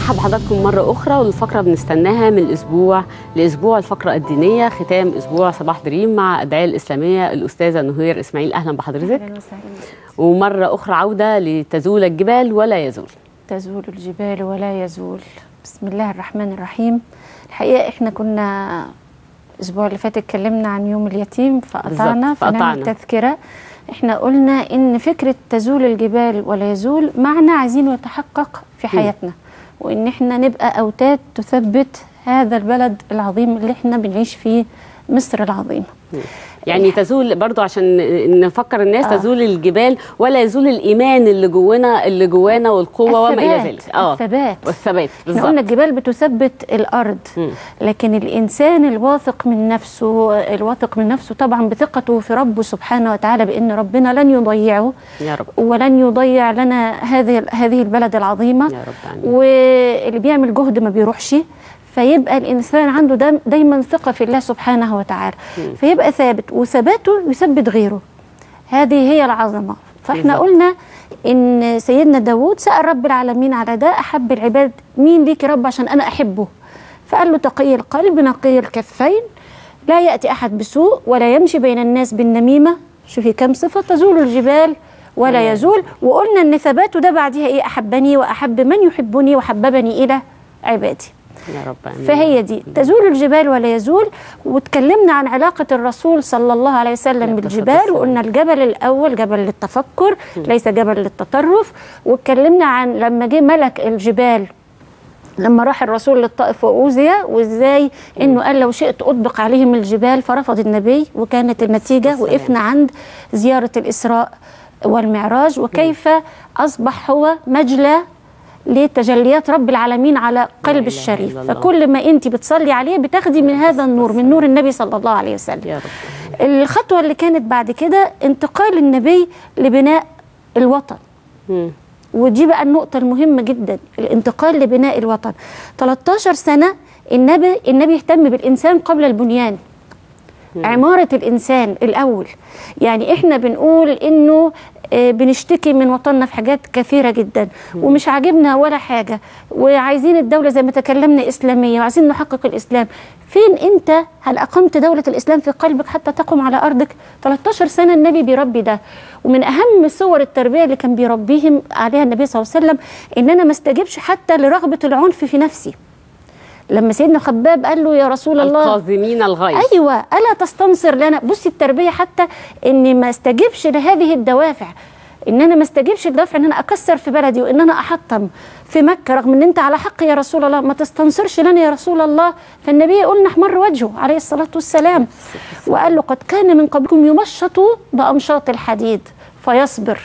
برحب بحضراتكم مرة أخرى والفقرة بنستناها من الأسبوع لأسبوع الفقرة الدينية ختام أسبوع صباح دريم مع الداعية الإسلامية الأستاذة نهير إسماعيل أهلا بحضرتك اهلا وسهلا ومرة أخرى عودة لتزول الجبال ولا يزول تزول الجبال ولا يزول بسم الله الرحمن الرحيم الحقيقه احنا كنا الاسبوع اللي فات اتكلمنا عن يوم اليتيم فقطعنا بالظبط، فقطعنا. فنعمل تذكره احنا قلنا ان فكره تزول الجبال ولا يزول معنى عايزينه يتحقق في حياتنا وان احنا نبقى اوتاد تثبت هذا البلد العظيم اللي احنا بنعيش فيه مصر العظيمه يعني تزول برضو عشان نفكر الناس آه. تزول الجبال ولا يزول الإيمان اللي جوانا اللي جوانا والقوة وما إلى الثبات، ذلك اه الثبات والثبات احنا قلنا بالظبط الجبال بتثبت الارض مم. لكن الانسان الواثق من نفسه الواثق من نفسه طبعا بثقته في ربه سبحانه وتعالى بان ربنا لن يضيعه يا رب ولن يضيع لنا هذه هذه البلد العظيمه يا رب آمين. واللي بيعمل جهد ما بيروحش فيبقى الانسان عنده دايم- دايما ثقه في الله سبحانه وتعالى فيبقى ثابت وثباته يثبت غيره هذه هي العظمه فاحنا بالظبط. قلنا ان سيدنا داود سال رب العالمين على ده احب العباد مين ليك يا رب عشان انا احبه فقال له تقي القلب نقي الكفين لا ياتي احد بسوء ولا يمشي بين الناس بالنميمه شوفي كم صفه تزول الجبال ولا يزول وقلنا ان ثباته ده بعدها ايه احبني واحب من يحبني وحببني الى عبادي يا رب آمين. فهي دي تزول الجبال ولا يزول واتكلمنا عن علاقة الرسول صلى الله عليه وسلم عليه بالجبال الصلاة وقلنا الجبل الأول جبل للتفكر ليس جبل للتطرف واتكلمنا عن لما جه ملك الجبال لما راح الرسول للطائف وأوذي وازاي انه قال لو شئت اطبق عليهم الجبال فرفض النبي وكانت النتيجه والسلام. وقفنا عند زياره الاسراء والمعراج وكيف اصبح هو مجلى لتجليات رب العالمين على إله قلب الشريف إلا الله. فكل ما انت بتصلي عليه بتاخدي من هذا النور من نور النبي صلى الله عليه وسلم يا رب الخطوه اللي كانت بعد كده انتقال النبي لبناء الوطن مم. ودي بقى النقطة المهمة جدا الانتقال لبناء الوطن 13 سنة النبي النبي اهتم بالإنسان قبل البنيان عمارة الإنسان الأول يعني إحنا بنقول إنه آه، بنشتكي من وطننا في حاجات كثيرة جدا ومش عاجبنا ولا حاجة وعايزين الدولة زي ما تكلمنا إسلامية وعايزين نحقق الإسلام فين أنت هل أقمت دولة الإسلام في قلبك حتى تقم على أرضك 13 سنة النبي بيربي ده ومن أهم صور التربية اللي كان بيربيهم عليها النبي صلى الله عليه وسلم إن أنا ما استجبش حتى لرغبة العنف في نفسي لما سيدنا خباب قال له يا رسول الله القاذمين الغيظ ايوه الا تستنصر لنا بصي التربيه حتى اني ما استجبش لهذه الدوافع ان انا ما استجبش لدافع ان انا اكسر في بلدي وان انا احطم في مكه رغم ان انت على حق يا رسول الله ما تستنصرش لنا يا رسول الله فالنبي قلنا احمر وجهه عليه الصلاه والسلام وقال له قد كان من قبلكم يمشط بامشاط الحديد فيصبر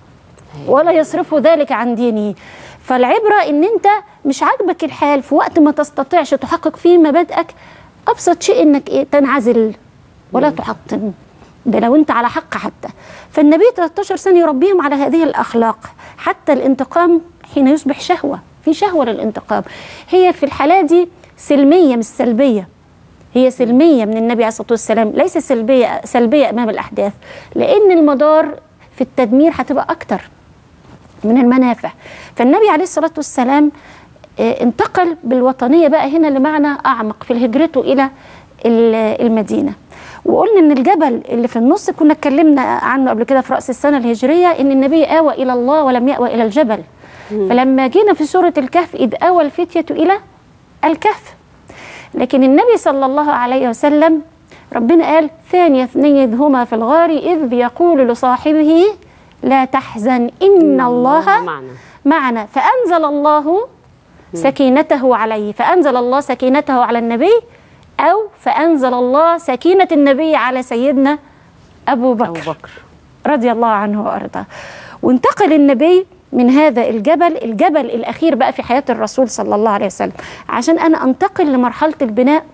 ولا يصرف ذلك عن دينه فالعبرة ان انت مش عاجبك الحال في وقت ما تستطيعش تحقق فيه مبادئك ابسط شيء انك ايه تنعزل ولا تحطم ده لو انت على حق حتى فالنبي 13 سنة يربيهم على هذه الاخلاق حتى الانتقام حين يصبح شهوة في شهوة للانتقام هي في الحالة دي سلمية مش سلبية هي سلمية من النبي عليه الصلاة والسلام ليس سلبية سلبية أمام الأحداث لأن المدار في التدمير هتبقى أكتر من المنافع فالنبي عليه الصلاة والسلام آه، انتقل بالوطنية بقى هنا لمعنى أعمق في هجرته إلى ال- المدينة وقلنا ان الجبل اللي في النص كنا اتكلمنا عنه قبل كده في راس السنه الهجريه ان النبي اوى الى الله ولم ياوى الى الجبل فلما جينا في سوره الكهف اذ اوى الفتيه الى الكهف لكن النبي صلى الله عليه وسلم ربنا قال ثاني اثنين إذ هما في الغار إذ يقول لصاحبه لا تحزن إن الله معنا معنا فأنزل الله سكينته عليه فأنزل الله سكينته على النبي أو فأنزل الله سكينة النبي على سيدنا أبو بكر, أبو بكر رضي الله عنه وارضاه وانتقل النبي من هذا الجبل الجبل الاخير بقى في حياه الرسول صلى الله عليه وسلم عشان انا انتقل لمرحله البناء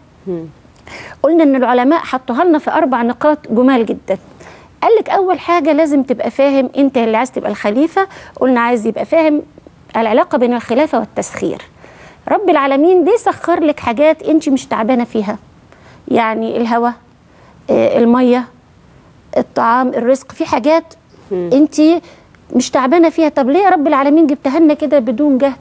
قلنا ان العلماء حطوها لنا في اربع نقاط جمال جدا قال لك اول حاجه لازم تبقى فاهم انت اللي عايز تبقى الخليفه قلنا عايز يبقى فاهم العلاقه بين الخلافه والتسخير رب العالمين ليه سخر لك حاجات انت مش تعبانه فيها يعني الهواء آه، الميه الطعام الرزق في حاجات انت مش تعبانه فيها طب ليه يا رب العالمين جبتها لنا كده بدون جهد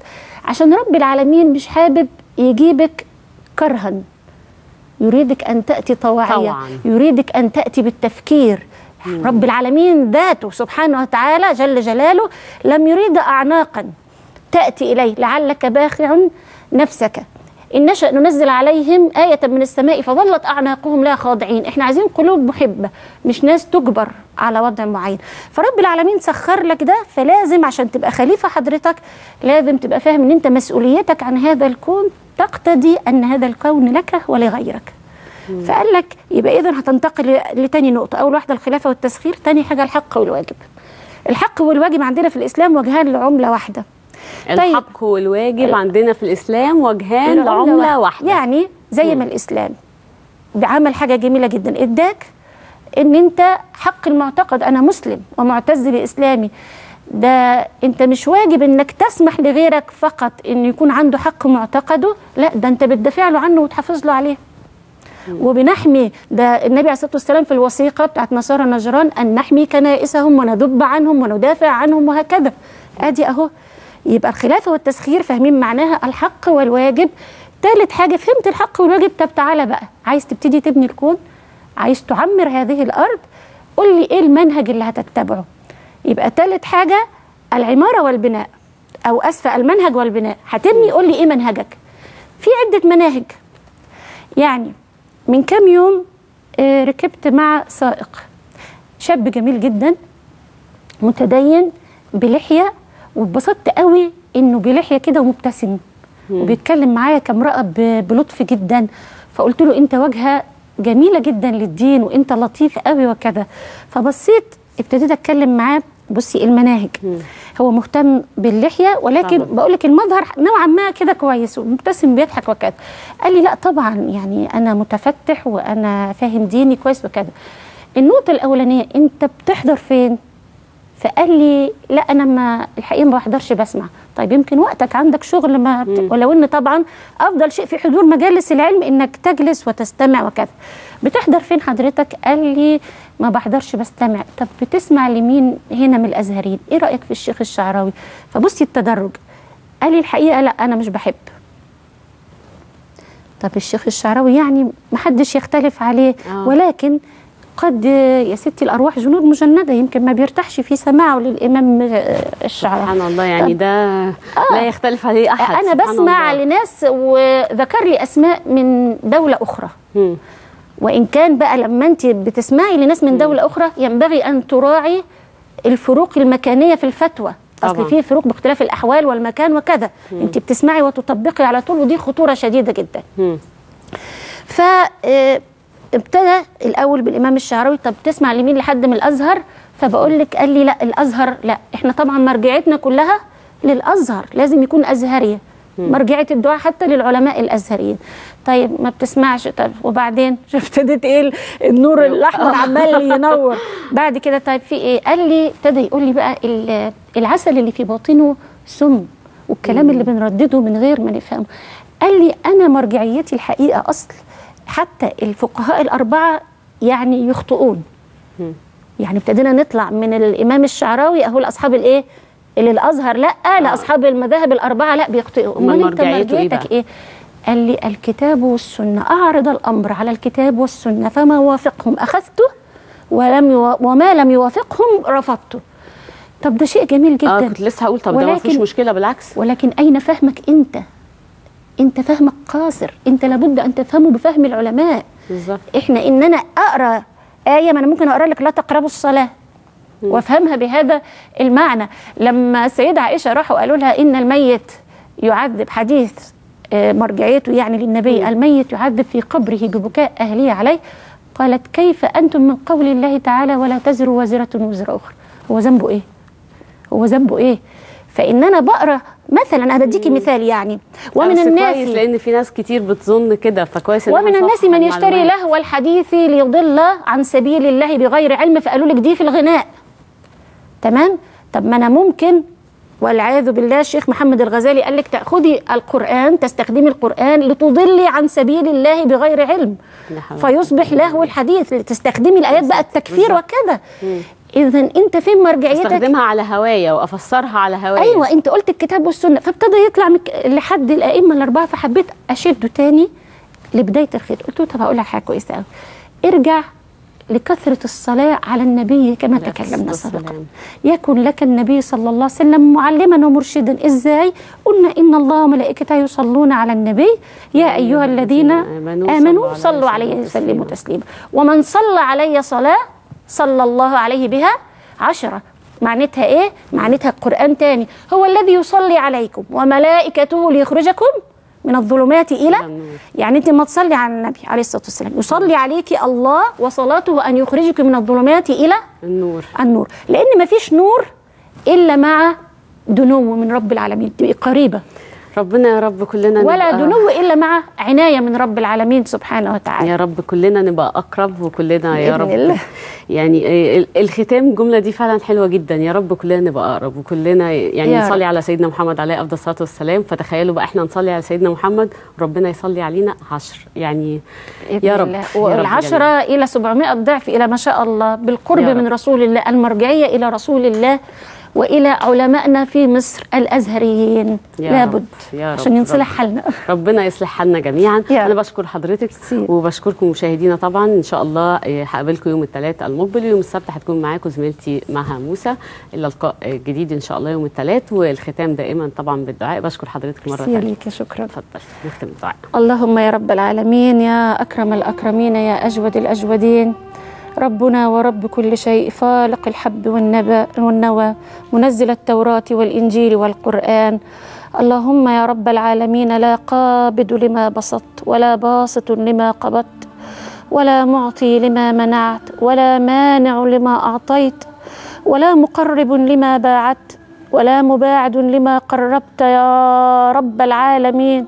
عشان رب العالمين مش حابب يجيبك كرها يريدك ان تاتي طواعيه طوعاً. يريدك ان تاتي بالتفكير رب العالمين ذاته سبحانه وتعالى جل جلاله لم يريد اعناقا تاتي اليه لعلك باخع نفسك ان نشا ننزل عليهم ايه من السماء فظلت اعناقهم لا خاضعين احنا عايزين قلوب محبه مش ناس تجبر على وضع معين فرب العالمين سخر لك ده فلازم عشان تبقى خليفه حضرتك لازم تبقى فاهم ان انت مسؤوليتك عن هذا الكون تقتضي ان هذا الكون لك ولغيرك فقال لك يبقى اذا هتنتقل لتاني نقطه اول واحده الخلافه والتسخير تاني حاجه الحق والواجب الحق والواجب عندنا في الاسلام وجهان لعمله واحده طيب. الحق والواجب ال- عندنا في الاسلام وجهان العملة لعمله واحده يعني زي ما الاسلام عمل حاجه جميله جدا اداك ان انت حق المعتقد انا مسلم ومعتز باسلامي ده انت مش واجب انك تسمح لغيرك فقط ان يكون عنده حق معتقده لا ده انت بتدافع له عنه وتحافظ له عليه وبنحمي ده النبي عليه الصلاه والسلام في الوثيقه بتاعت نصارى نجران ان نحمي كنائسهم وندب عنهم وندافع عنهم وهكذا ادي اهو يبقى الخلافه والتسخير فاهمين معناها الحق والواجب ثالث حاجه فهمت الحق والواجب طب تعالى بقى عايز تبتدي تبني الكون عايز تعمر هذه الارض قول لي ايه المنهج اللي هتتبعه يبقى ثالث حاجه العماره والبناء او اسفه المنهج والبناء هتبني قول لي ايه منهجك في عده مناهج يعني من كام يوم آه، ركبت مع سائق شاب جميل جدا متدين بلحيه واتبسطت قوي انه بلحيه كده ومبتسم وبيتكلم معايا كامراه ب- بلطف جدا فقلت له انت واجهه جميله جدا للدين وانت لطيف قوي وكذا فبصيت ابتديت اتكلم معاه بصي المناهج هو مهتم باللحيه ولكن طبعا. بقول لك المظهر نوعا ما كده كويس ومبتسم بيضحك وكذا قال لي لا طبعا يعني انا متفتح وانا فاهم ديني كويس وكذا النقطه الاولانيه انت بتحضر فين فقال لي لا انا ما الحقيقه ما بحضرش بسمع طيب يمكن وقتك عندك شغل ما بت... ولو ان طبعا افضل شيء في حضور مجالس العلم انك تجلس وتستمع وكذا بتحضر فين حضرتك قال لي ما بحضرش بستمع طب بتسمع لمين هنا من الازهريين ايه رايك في الشيخ الشعراوي فبصي التدرج قال لي الحقيقه لا انا مش بحب طب الشيخ الشعراوي يعني محدش يختلف عليه آه. ولكن قد يا ستي الارواح جنود مجنده يمكن ما بيرتاحش في سماعه للامام الشعراوي سبحان الله يعني ده لا يختلف عليه احد انا سبحان بسمع الله. لناس وذكر لي اسماء من دوله اخرى مم. وان كان بقى لما انت بتسمعي لناس من دوله اخرى ينبغي ان تراعي الفروق المكانيه في الفتوى طبعاً. اصل في فروق باختلاف الاحوال والمكان وكذا انت بتسمعي وتطبقي على طول ودي خطوره شديده جدا مم. ف آه، ابتدى الاول بالامام الشعراوي طب تسمع لمين لحد من الازهر فبقول لك قال لي لا الازهر لا احنا طبعا مرجعيتنا كلها للازهر لازم يكون ازهريه مرجعيه الدعاء حتى للعلماء الازهريين طيب ما بتسمعش طب وبعدين شوف ابتدت ايه ال- النور الاحمر عمال ينور بعد كده طيب في ايه قال لي ابتدى يقول لي بقى ال- العسل اللي في باطنه سم والكلام اللي بنردده من غير ما نفهمه قال لي انا مرجعيتي الحقيقه اصل حتى الفقهاء الاربعه يعني يخطئون يعني ابتدينا نطلع من الامام الشعراوي اهو لاصحاب الايه اللي الازهر لا لاصحاب المذاهب الاربعه لا بيخطئوا أمال امال انت مرجعيته إيه مرجعيتك بقى؟ ايه قال لي الكتاب والسنه اعرض الامر على الكتاب والسنه فما وافقهم اخذته ولم يوا... وما لم يوافقهم رفضته طب ده شيء جميل جدا اه كنت لسه هقول طب ده ما ولكن- فيش مشكله بالعكس ولكن أين فهمك أنت؟ أنت فهمك قاصر، أنت لابد أن تفهمه بفهم العلماء. بالظبط إحنا إن أنا أقرأ آية ما أنا ممكن أقرأ لك لا تقربوا الصلاة وأفهمها بهذا المعنى. لما السيدة عائشة راحوا قالوا لها إن الميت يعذب حديث آه، مرجعيته يعني للنبي الميت يعذب في قبره ببكاء أهله عليه قالت كيف أنتم من قول الله تعالى ولا تزر وازرة وزر أخرى هو ذنبه إيه؟ هو ذنبه ايه فان انا بقرا مثلا انا بديكي مثال يعني ومن بس الناس كويس لان في ناس كتير بتظن كده فكويس إن ومن إحنا الناس نصحح من يشتري المعلومات. لهو الحديث ليضل عن سبيل الله بغير علم فقالوا لك دي في الغناء تمام طب ما انا ممكن والعياذ بالله الشيخ محمد الغزالي قال لك تاخذي القران تستخدمي القران لتضلي عن سبيل الله بغير علم لا حول فيصبح لهو الحديث تستخدمي الايات بقى التكفير بالظبط. وكذا اذا انت فين مرجعيتك استخدمها على هوايا وافسرها على هوايا ايوه انت قلت الكتاب والسنه فابتدى يطلع مك... لحد الائمه الاربعه فحبيت اشده تاني لبدايه الخير قلت له طب هقول لك حاجه كويسه قوي ارجع لكثرة الصلاة على النبي كما عليه تكلمنا الصلاة سابقا والسلام. يكن لك النبي صلى الله عليه وسلم معلما ومرشدا ازاي قلنا ان الله وملائكته يصلون على النبي يا ايها الذين آمنوا امنوا صلوا صلوا عليه عليه وسلموا وسلموا تسليما ومن صلى علي صلاة صلى الله عليه بها عشرة معناتها ايه معناتها القرآن تاني هو الذي يصلي عليكم وملائكته ليخرجكم من الظلمات الى النور. يعني انت ما تصلي على النبي عليه الصلاه والسلام يصلي عليك الله وصلاته ان يخرجك من الظلمات الى النور النور لان ما فيش نور الا مع دنو من رب العالمين تبقي قريبه ربنا يا رب كلنا ولا نبقى- دنو الا مع عنايه من رب العالمين سبحانه وتعالى يا رب كلنا نبقى اقرب وكلنا يا بإذن رب الله. يعني ال- الختام الجمله دي فعلا حلوه جدا يا رب كلنا نبقى اقرب وكلنا يعني يا نصلي على سيدنا محمد عليه افضل الصلاه والسلام فتخيلوا بقى احنا نصلي على سيدنا محمد وربنا يصلي علينا عشر يعني بإذن يا رب الله. يا رب والعشرة إلى 700 ضعف إلى ما شاء الله بالقرب يا رب. من رسول الله المرجعية إلى رسول الله وإلى علمائنا في مصر الأزهريين يا لابد رب، يا رب، عشان ينصلح رب. حالنا ربنا يصلح حالنا جميعا يا انا رب. بشكر حضرتك كتير. وبشكركم مشاهدينا طبعا ان شاء الله آه، هقابلكم يوم الثلاث المقبل ويوم السبت هتكون معاكم زميلتي مها موسى الى لقاء آه، جديد ان شاء الله يوم الثلاث والختام دائما طبعا بالدعاء بشكر حضرتك مره كتير ثانيه ليك شكرا اتفضل نختم الدعاء اللهم يا رب العالمين يا أكرم الأكرمين يا أجود الأجودين ربنا ورب كل شيء فالق الحب والنبا والنوى منزل التوراة والإنجيل والقرآن اللهم يا رب العالمين لا قابض لما بسطت ولا باسط لما قبضت ولا معطي لما منعت ولا مانع لما أعطيت ولا مقرب لما باعدت ولا مباعد لما قربت يا رب العالمين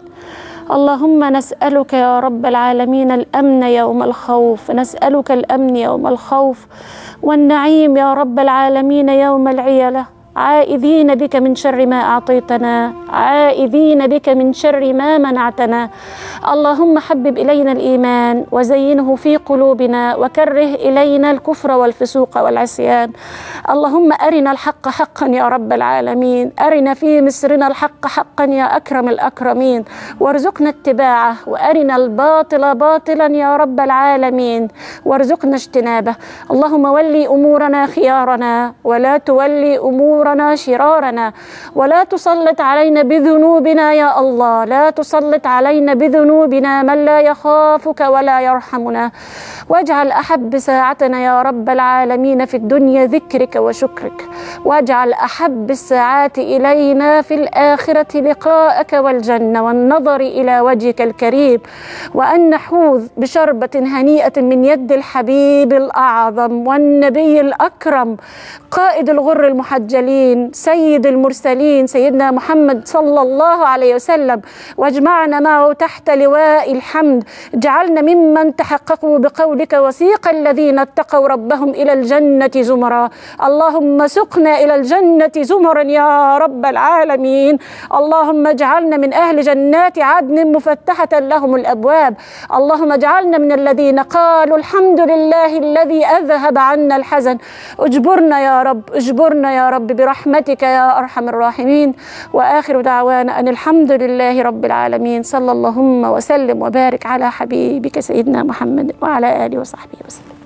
اللهم نسألك يا رب العالمين الأمن يوم الخوف نسألك الأمن يوم الخوف والنعيم يا رب العالمين يوم العيلة عائذين بك من شر ما أعطيتنا عائذين بك من شر ما منعتنا اللهم حبب إلينا الإيمان وزينه في قلوبنا وكره إلينا الكفر والفسوق والعصيان اللهم أرنا الحق حقا يا رب العالمين أرنا في مصرنا الحق حقا يا أكرم الأكرمين وارزقنا اتباعه وأرنا الباطل باطلا يا رب العالمين وارزقنا اجتنابه اللهم ولي أمورنا خيارنا ولا تولي أمورنا شرارنا ولا تسلط علينا بذنوبنا يا الله لا تسلط علينا بذنوبنا من لا يخافك ولا يرحمنا واجعل أحب ساعتنا يا رب العالمين في الدنيا ذكرك وشكرك واجعل أحب الساعات إلينا في الآخرة لقاءك والجنة والنظر إلى وجهك الكريم وأن نحوذ بشربة هنيئة من يد الحبيب الأعظم والنبي الأكرم قائد الغر المحجلين سيد المرسلين سيدنا محمد صلى الله عليه وسلم واجمعنا معه تحت لواء الحمد اجعلنا ممن تحققوا بقولك وسيق الذين اتقوا ربهم إلى الجنة زمرا اللهم سقنا إلى الجنة زمرا يا رب العالمين اللهم اجعلنا من أهل جنات عدن مفتحة لهم الأبواب اللهم اجعلنا من الذين قالوا الحمد لله الذي أذهب عنا الحزن اجبرنا يا رب اجبرنا يا رب برحمتك يا أرحم الراحمين وآخر دعوانا أن الحمد لله رب العالمين صلى اللهم وسلم وبارك على حبيبك سيدنا محمد وعلى آله وصحبه وسلم